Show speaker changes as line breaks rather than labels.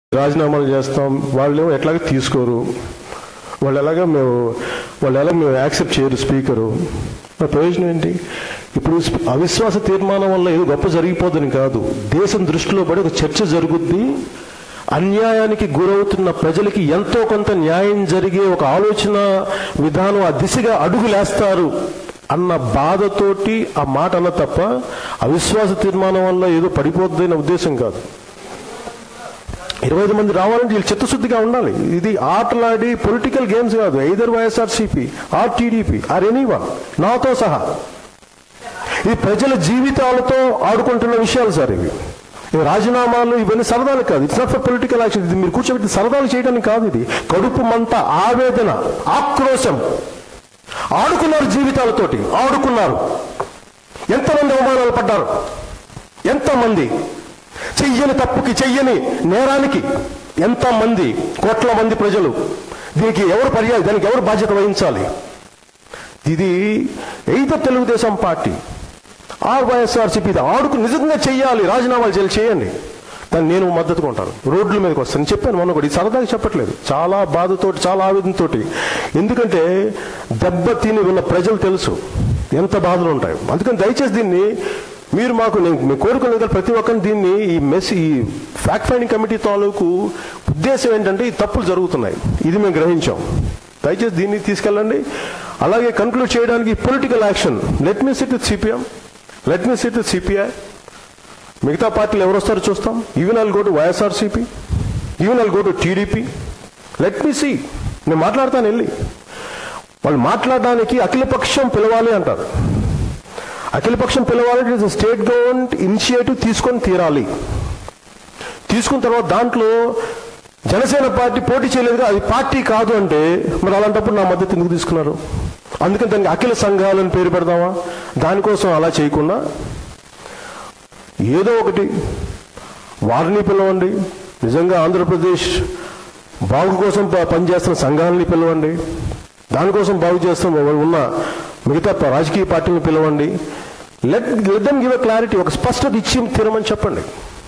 రాజీనామాలు చేస్తాం వాళ్ళు ఎట్లాగో తీసుకోరు వాళ్ళు ఎలాగ మేము వాళ్ళు ఎలా మేము యాక్సెప్ట్ చేయరు స్పీకరు మరి ప్రయోజనం ఏంటి ఇప్పుడు స్ప- అవిశ్వాస తీర్మానం వల్ల ఏదో గొప్ప జరిగిపోదని కాదు దేశం దృష్టిలో పడి ఒక చర్చ జరుగుద్ది అన్యాయానికి గురవుతున్న ప్రజలకి ఎంతో కొంత న్యాయం జరిగే ఒక ఆలోచన విధానం ఆ దిశగా అడుగులేస్తారు అన్న బాధతోటి ఆ మాట అన్న తప్ప అవిశ్వాస తీర్మానం వల్ల ఏదో పడిపోద్దనే ఉద్దేశం కాదు ఇరవై ఐదు మంది రావాలంటే వీళ్ళు చిత్తశుద్ధిగా ఉండాలి ఇది ఆటలాడి పొలిటికల్ గేమ్స్ కాదు either YSRCP or TDP or anyone నాతో సహా ఇది ప్రజల జీవితాలతో ఆడుకుంటున్న విషయాలు సార్ ఇవి ఇవి రాజీనామాలు ఇవన్నీ సరదాలు కాదు it's not for political action ఇది మీరు కూర్చోబెట్టి సరదాలు చేయడానికి కాదు ఇది కడుపు మంట ఆవేదన ఆక్రోశం ఆడుకున్నారు జీవితాలతోటి ఆడుకున్నారు ఎంతమంది అవమానాలు పడ్డారు ఎంతమంది చెయ్యని తప్పుకి చెయ్యని నేరానికి ఎంతమంది కోట్ల మంది ప్రజలు దీనికి ఎవరు పర్యాయ దానికి ఎవరు బాధ్యత వహించాలి ఇది either Telugu Desam party or YSRCP ఇది ఆడుకు నిజంగా చెయ్యాలి రాజీనామాలు చేయాలి చేయండి దాన్ని నేను మద్దతుగా ఉంటాను రోడ్ల మీదకి వస్తాను చెప్పాను మొన్న కూడా ఇది సరదాగా చెప్పట్లేదు చాలా బాధతోటి చాలా ఆవేదనతోటి ఎందుకంటే దెబ్బ తిని ఉన్న ప్రజలు తెలుసు ఎంత బాధలు ఉంటాయి అందుకని దయచేసి దీన్ని మీరు మాకు నేను మేము కోరుకునేది ప్రతి ఒక్కరిని దీన్ని ఈ మెస్ ఈ ఫ్యాక్ట్ ఫైండింగ్ కమిటీ తాలూకు ఉద్దేశం ఏంటంటే ఈ తప్పులు జరుగుతున్నాయి ఇది మేము గ్రహించాం దయచేసి దీన్ని తీసుకెళ్ళండి అలాగే కన్క్లూడ్ చేయడానికి political action let me sit with CPM let me sit with CPI మిగతా పార్టీలు ఎవరు వస్తారో చూస్తాం even I'll go to YSRCP even I'll go to TDP let me see నేను మాట్లాడతాను వెళ్ళి వాళ్ళు మాట్లాడడానికి అఖిలపక్షం పిలవాలి అంటారు అఖిలపక్షం పిలవాలంటే ఇట్స్ స్టేట్ గవర్నమెంట్ ఇనిషియేటివ్ తీసుకొని తీరాలి తీసుకున్న తర్వాత దాంట్లో జనసేన పార్టీ పోటీ చేయలేదుగా అది పార్టీ కాదు అంటే మరి అలాంటప్పుడు నా మద్దతు ఎందుకు తీసుకున్నారు అందుకని దానికి అఖిల సంఘాలని పేరు పెడదామా దానికోసం అలా చేయకుండా ఏదో ఒకటి వారిని పిలవండి నిజంగా ఆంధ్రప్రదేశ్ బాగు కోసం ప- పనిచేస్తున్న సంఘాలని పిలవండి దానికోసం బాగు చేస్తున్న ఉన్న మిగతా ప- రాజకీయ పార్టీని పిలవండి let let them give a clarity ఒక స్పష్టత ఇచ్చి తీరమని చెప్పండి